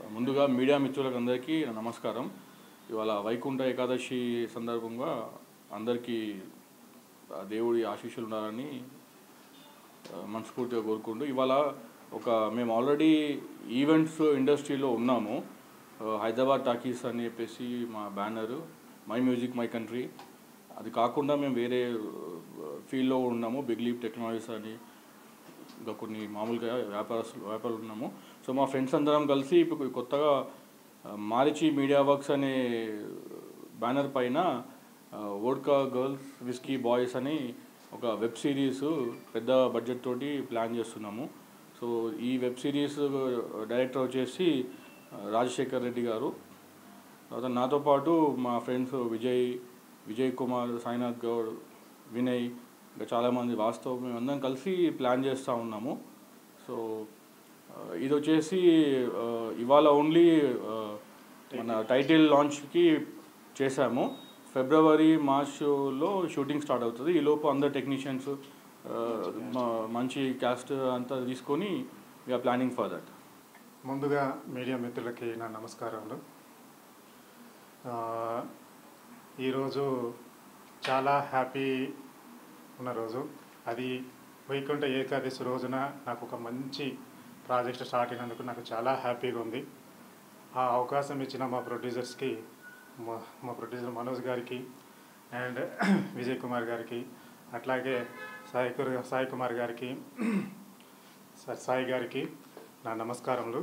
ముందుగా మీడియా మిత్రులకు అందరికీ నా నమస్కారం ఇవాళ వైకుంఠ ఏకాదశి సందర్భంగా అందరికీ ఆ దేవుడి ఆశీస్సులు ఉండాలని ఆ, మనస్ఫూర్తిగా కోరుకుంటూ ఇవాళ ఒక మేము ఆల్రెడీ ఈవెంట్స్ ఇండస్ట్రీలో ఉన్నాము ఆ, హైదరాబాద్ టాకీస్ అని చెప్పేసి మా banner my music my country అది కాకుండా మేము వేరే ఫీల్డ్లో ఉన్నాము బిగ్ లీప్ టెక్నాలజీస్ అని ఇంకా కొన్ని మామూలుగా వ్యాపారస్తులు వ్యాపారులు ఉన్నాము సో మా ఫ్రెండ్స్ అందరం కలిసి ఇప్పుడు కొత్తగా ఆ, మారిచి మీడియా వర్క్స్ అనే బ్యానర్ పైన వోడ్కా గర్ల్స్ విస్కీ బాయ్స్ అని ఒక వెబ్ సిరీస్ పెద్ద బడ్జెట్ తోటి ప్లాన్ చేస్తున్నాము సో ఈ వెబ్ సిరీస్ డైరెక్టర్ వచ్చేసి ఆ, రాజశేఖర్ రెడ్డి గారు తర్వాత నాతో పాటు మా ఫ్రెండ్స్ విజయ్ విజయ్ కుమార్ సాయినాథ్ గౌడ్ వినయ్ ఇంకా చాలామంది వాస్తవ్ మేమందరం కలిసి ప్లాన్ చేస్తూ ఉన్నాము సో ఆ, ఇది వచ్చేసి ఆ, ఇవాళ ఓన్లీ ఆ, మన టైటిల్ లాంచ్కి చేశాము ఫిబ్రవరి మార్చ్లో షూటింగ్ స్టార్ట్ అవుతుంది ఈ లోపు అందరు టెక్నీషియన్స్ మంచి క్యాస్ట్ అంతా తీసుకొని వీఆర్ ప్లానింగ్ ఫర్ దట్ ముందుగా మీడియా మిత్రులకి నా నమస్కారములు ఆ, ఈరోజు చాలా హ్యాపీ ఉన్న రోజు అది వైకుంఠ ఏకాదశి రోజున నాకు ఒక మంచి ప్రాజెక్ట్ స్టార్ట్ అయినందుకు నాకు చాలా హ్యాపీగా ఉంది ఆ అవకాశం ఇచ్చిన మా ప్రొడ్యూసర్స్కి మా మా ప్రొడ్యూసర్ మనోజ్ గారికి అండ్ విజయ్ కుమార్ గారికి అట్లాగే సాయి కుర్- సాయి కుమార్ గారికి సార్ సాయి గారికి నా నమస్కారములు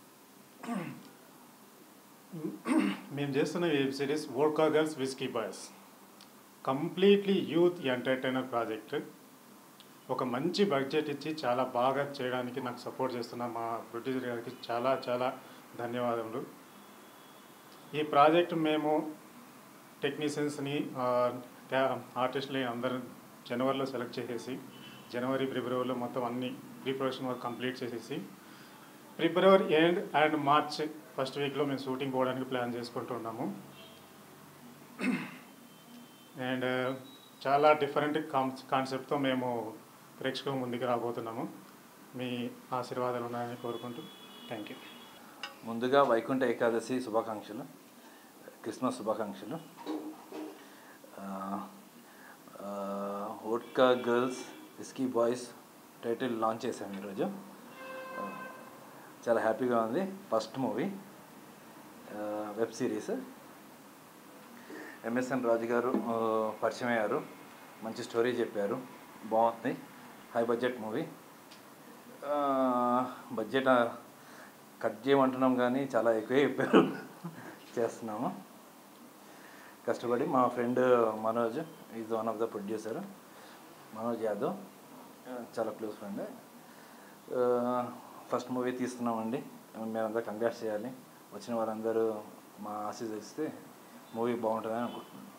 మేము చేస్తున్న web series vodka girls whisky boys completely youth entertainer project ఒక మంచి బడ్జెట్ ఇచ్చి చాలా బాగా చేయడానికి నాకు సపోర్ట్ చేస్తున్న మా ప్రొడ్యూసర్ గారికి చాలా చాలా ధన్యవాదములు ఈ ప్రాజెక్ట్ మేము టెక్నీషియన్స్ని ఆర్టిస్ట్ని అందరు జనవరిలో సెలెక్ట్ చేసేసి జనవరి ఫిబ్రవరిలో మొత్తం అన్ని ప్రీ ప్రొడక్షన్ వర్క్ కంప్లీట్ చేసేసి February end and March first వీక్లో మేము షూటింగ్ పోవడానికి ప్లాన్ చేసుకుంటున్నాము అండ్ చాలా డిఫరెంట్ కాన్ కాన్సెప్ట్తో మేము ప్రేక్షకుల ముందుకు రాబోతున్నాము మీ ఆశీర్వాదాలు ఉన్నాయని కోరుకుంటూ థ్యాంక్ యూ ముందుగా వైకుంఠ ఏకాదశి శుభాకాంక్షలు క్రిస్మస్ శుభాకాంక్షలు ఆ, ఆ, vodka girls whisky boys title launch చేశాము ఈరోజు ఆ, చాలా హ్యాపీగా ఉంది first movie web series MSN Raju garu ఆ, పరిచయం అయ్యారు మంచి స్టోరీ చెప్పారు బాగుంది హై బడ్జెట్ మూవీ బడ్జెట్ ఆ, కట్ చేయమంటున్నాం కానీ చాలా ఎక్కువే చెప్పారు చేస్తున్నాము కష్టపడి మా friend Manoj is one of the producer Manoj Yadav ఆ, చాలా క్లోజ్ ఫ్రెండ్ ఫస్ట్ మూవీ తీస్తున్నామండి మేమంతా కంగ్రాట్స్ చేయాలి వచ్చిన వారందరూ మా ఆశీస్ ఇస్తే మూవీ బాగుంటుందని అనుకుంటున్నాను